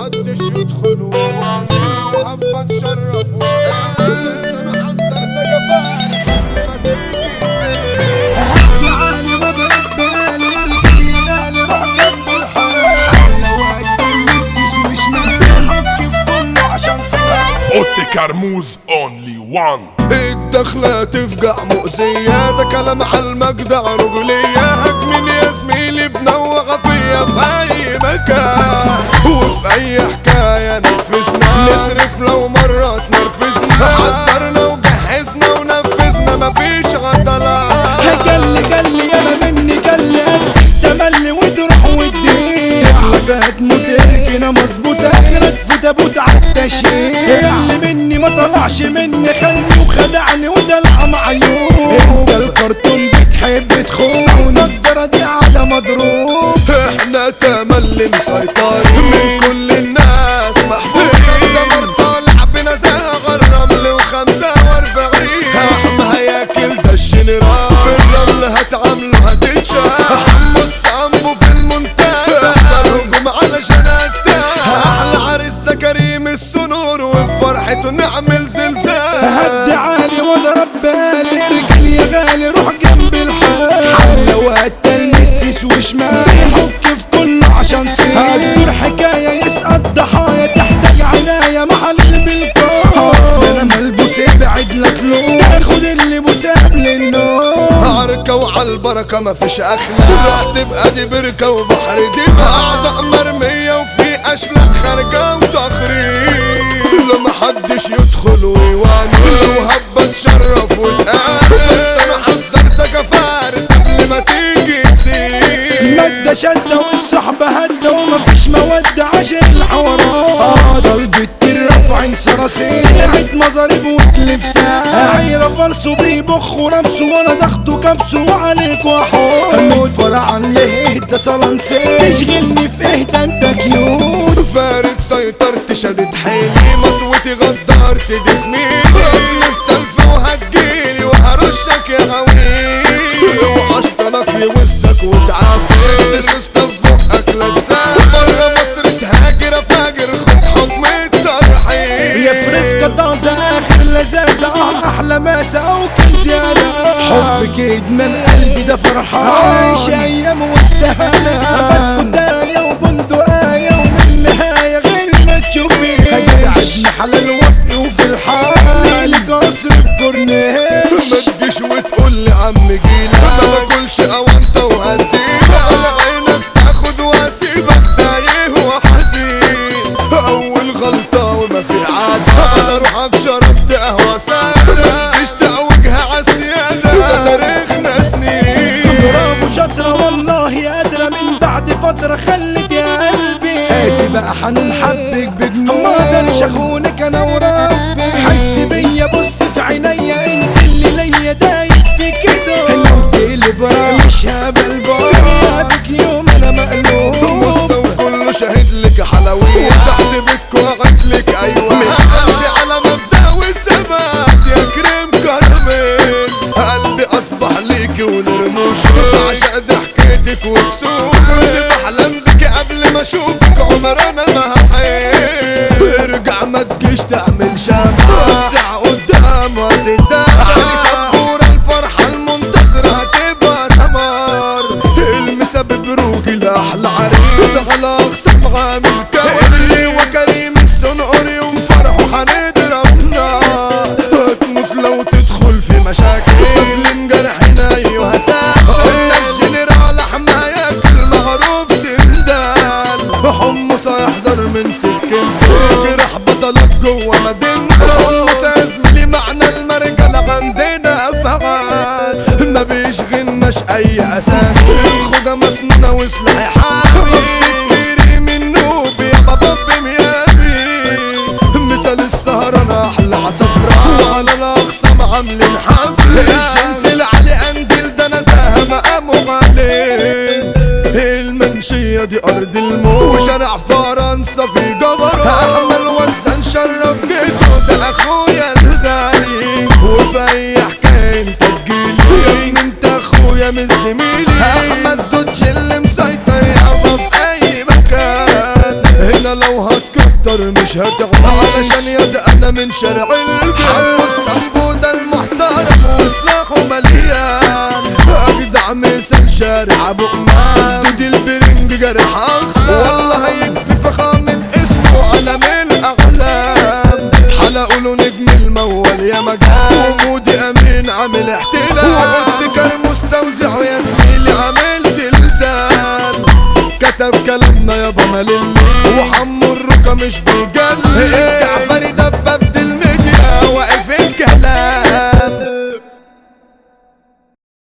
محدش يدخل ويواني وحبة تشرف وتقاس انا حذرتك يا فارس قبل ما تيجي يعني بضرب بالي رجالي روح جنب الحال لو هتلمسش وشمال حك في كله عشان سلاح اوتي كرموز اونلي وان الدخلة تفجع مؤذية ده كلام على المجدع رجلية هجمين يا زميلي بنوغ فيا في أي مكان وفي أي حكاية نفذنا نصرف لو مرة تنرفزنا حضرنا وجهزنا ونفذنا مفيش غدلات جل جل يالا مني جل تملي وتروح ودي حاجات متركنة مظبوطة اخرك في تابوت عالتشييع اللي مني ما طلعش مني خلني وخدعني ودلع معيوب انت الكرتون بتحب تخون والنضارة دي على مضروب احنا تملي مسيطرين من كل الناس محبوبين دمر طالع بنا زي الرمل وخمسة واربعين احمى هياكل ده الجنرال في الرمل هتعامله هتتشاف حمص عمو في المونتاج هجوم علشان اجتاح احلى عريس ده كريم السنور وفي فرحته نعمل زلزال هدي عالي واضرب بالي ارجل يا غالي روح جنب الحال حملة وهتلمسس وشمال يحك في كله عشان سير هتدور حكاية يسقط ضحايا تحتاج عناية محل بالكون اصل انا ملبوس ابعد لك لون تاخد اللي بوساب للنوم عركة وعلى البركة مفيش أخلاق رحت تبقى دي بركة وبحر دي أعضاء مرمية وفي أشلاك خارجة وتخريب لا محدش يدخل ويواني لو هبة تشرف وتقال بس أنا حذرتك يا فارس قبل ما تيجي تسيب مادة شدة والصحبة هدة ومفيش مودة عشان الحوارات ضربة الرفع صراصير طلعت مظارب وتلبسها عيرة فلسو بيبخ ورمسو وانا ضغطه كبسو وعليك وحوش فرعان ليه ده صلنسي تشغلني في اهدى انت كيوت فارد سيطرت شدت حيلي مطوتي غدرت دي زميلي في تلف وهتجيلي وهرشك يا غويل واشطنك يوزك وتعافي شد سوستة في بقك لابساه بره مصر تهاجر فاجر خد حكم الترحيل يا فريسكا طازة اخر لذاذة اه احلى ماسة او كان زيادة حبك ادمان قلبي ده فرحان عايش ايام واستهانة بسكت دالية وبندقاية ومن نهاية غير ما تشوفي قعدنا حلال وفقي وفي الحال قصر بكورنيش ما تجيش وتقول لي عم جيلك ما باكلش اوانطه وهديلك على عينك تاخد واسيبك تايه وحزين اول غلطه وما في عاده على روحك شربت قهوه ساده ما تجيش تعوجها عالسياده ده تاريخنا سنين برافو شاطرة والله قادرة من بعد فترة خلت يا قلبي قاسي بقى حنون حبك بجنون ما اقدرش اخونك انا وربي حس بيا بص في عينيا انت اللي ليا دايب في كده لو تقلب مش هبل في غيابك يوم انا مقلوب بص وكله شاهد لك حلوية تحت بيتكو قعدلك ايوه مش همشي على مبدأ والثبات يا كريم كرمين قلبي اصبح ليكي ونرموش بعشق ضحكتك وكسوف كنت بحلم بك قبل ما اشوفك عمرنا ما هحيل ارجع ما تجيش تعمل شمعة ساعة قدام وتدام علي شبورة الفرحة المنتظرة هتبقى دمار المسبب روجي لأحلى عريس دخل أقسم عامل كوري وكريم السنقري وفرحه هنضرب نار هتموت لو تدخل في مشاكل سلم جرحنا أيها ساكن قلنا الجنرال حماية كل معروف سندان حمص هيحذر من سكنته جرح بطلك جوه مدينته حمص يا زميلي معنى المرجل عندنا فعال ما بيشغلناش اي اسامي الخوجة مسنونة وسلاح حامي تفتكري من نوب يا بابا بميامي مثال السهرة احلى عصفرة وعلى الاقسام عاملين حفلة الجنتل علي اندل ده نزاهة مقامه عليه المنشية دي أرض الموت وشارع فرنسا في جبر أحمد وزن شرف جيته ده أخويا الغالي وفي أي حكاية أنت تجيلي يا ابني أنت أخويا من زميلي أحمد دوتش اللي مسيطر يابا في أي مكان هنا لو هتكون تفكر مش هتعمل علشان يد انا من شارع البيت حمو الصنبو ده المحترم وسلاحه مليان اجدع مثل شارع ابو امان دودي البرنج جرح اقصى والله يكفي فخامة اسمه على من الاعلام حلقوا له نجم المول يا مجال ومودي امين عامل احتلال وابتكار مستوزع ويا زميلي عامل زلزال كتب كلامنا يابا ماللي وحمو الركا مش بيجلي الجعفر